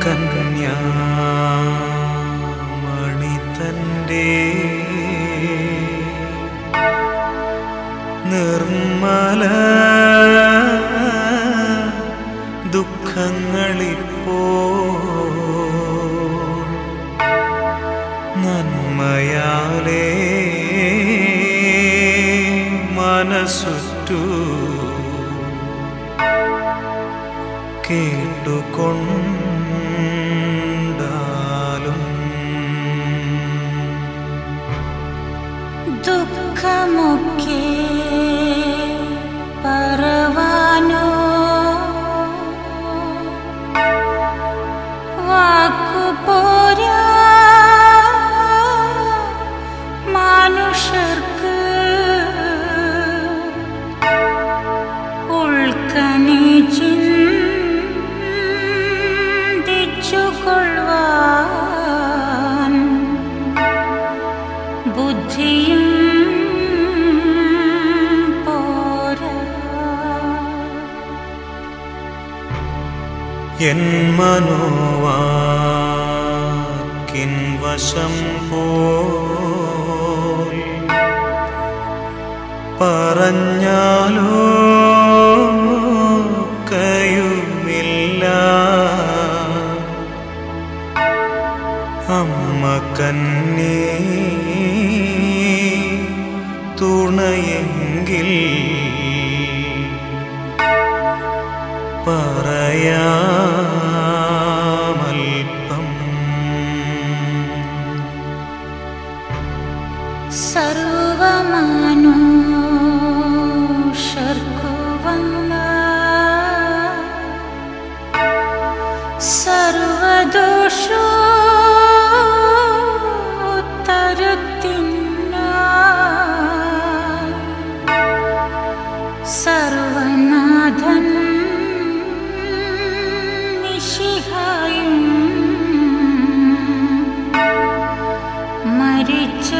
കന്യാമണി തൻ്റെ നിർമ്മല ദുഃഖങ്ങളിപ്പോ നന്മയാലേ മനസ്സുറ്റു കേട്ടുകൊണ്ടാലും ദുഃഖമൊക്കെ പറവാനോ വാക്കു പോരാ മനുഷ്യർക്ക് ഉൾക്കനി ചിന്തിച്ചുകൊള്ളുവാൻ ബുദ്ധിയും പോരാ എൻ മനോവാക്കിൻ വശം പോൽ പറഞ്ഞാലോ കയുമില്ല അമ്മ കന്നേ തുണയെങ്കിൽ പറയാമൽപ്പം സർവമാനുഷർക്കു വന്ന സർവദോഷോ സർവനാഥൻ മിശിഹായും മരിച്ച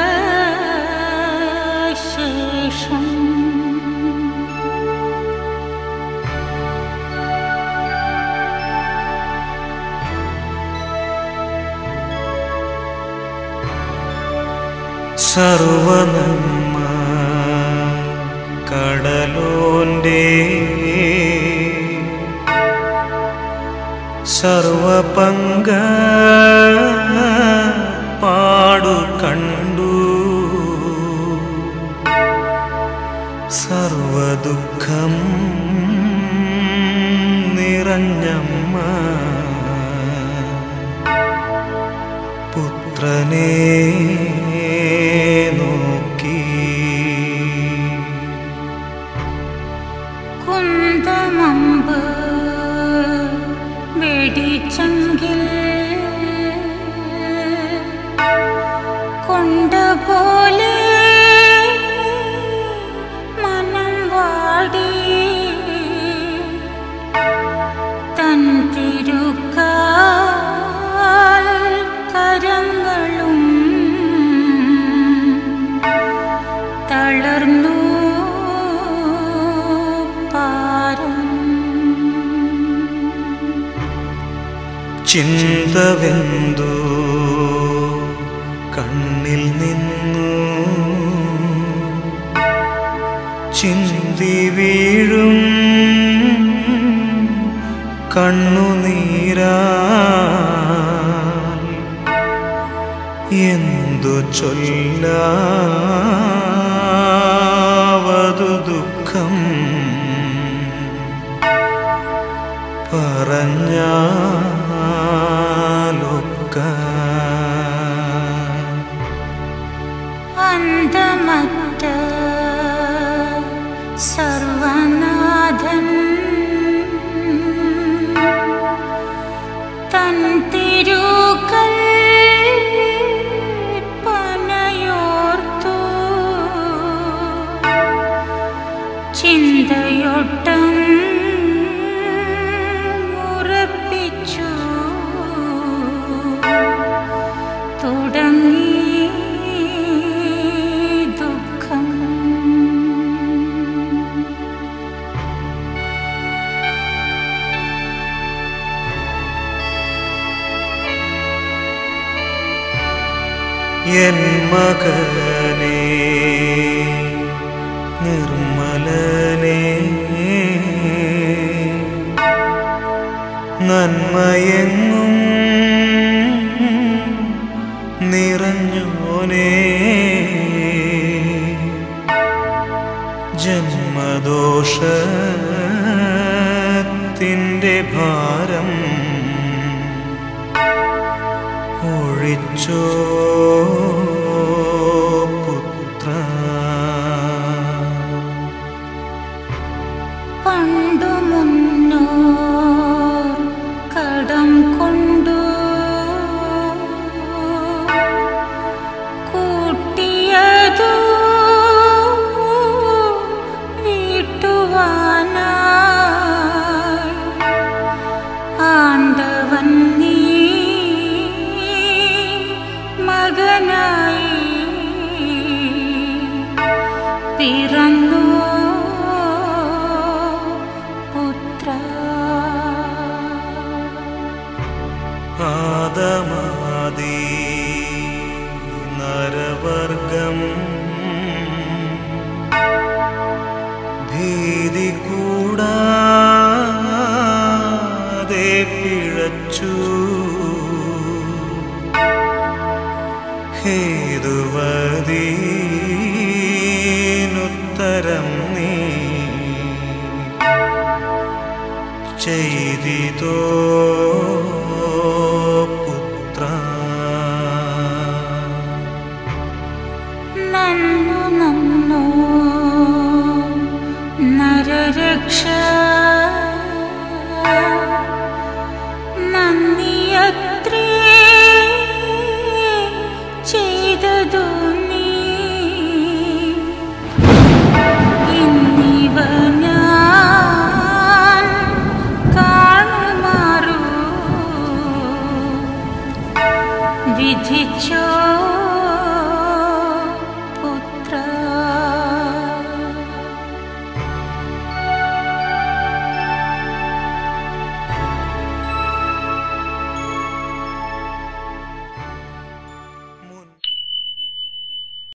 ശേഷം സർവനന്മ കടലോന്റെ സർവപങ്ക പാടു കണ്ടു സർവദുഃഖം നിറഞ്ഞമ്മ പുത്രനെ നോക്കി കുന്തമമ്പ് വെടിച്ചെങ്കിൽ കൊണ്ടപോലെ മനം വാടി തൻ തിരുക്കാൽ കരങ്ങളും തളർന്നു പാരം ചിന്തവെന്തു കണ്ണിൽ നിന്നു ചിന്തി വീഴും കണ്ണുനീരാ എന്തു ചൊല്ലാവതു ദുഃഖം പറഞ്ഞാലൊക്ക അന്തമറ്റ സർവനാഥൻ തൻ തിരുക്കൽ പനയോർത്തു ചിന്തയൊട്ടം ഉറപ്പിച്ചു തുടങ്ങി ദുഃഖം മകനെ നിർമ്മലനെ നന്മയെങ്ങും നിറഞ്ഞോനേ ജന്മദോഷത്തിൻ്റെ ഭാരം ഒഴിച്ചോ പുത്ര പണ്ടു മുന്നോർ കടം കൊണ്ടു കൂട്ടിയതു വീട്ടുവാനായി ആണ്ടവൻ നീ മകനായി പിറന്നു പുത്ര ആദമാദി നരവർഗം ഭീതി കൂടാതെ പിഴച്ചു ഹേതുവദീനുത്തരം നീ ചെയ്തിതോ പുത്ര നന്നു നന്നു നരരക്ഷ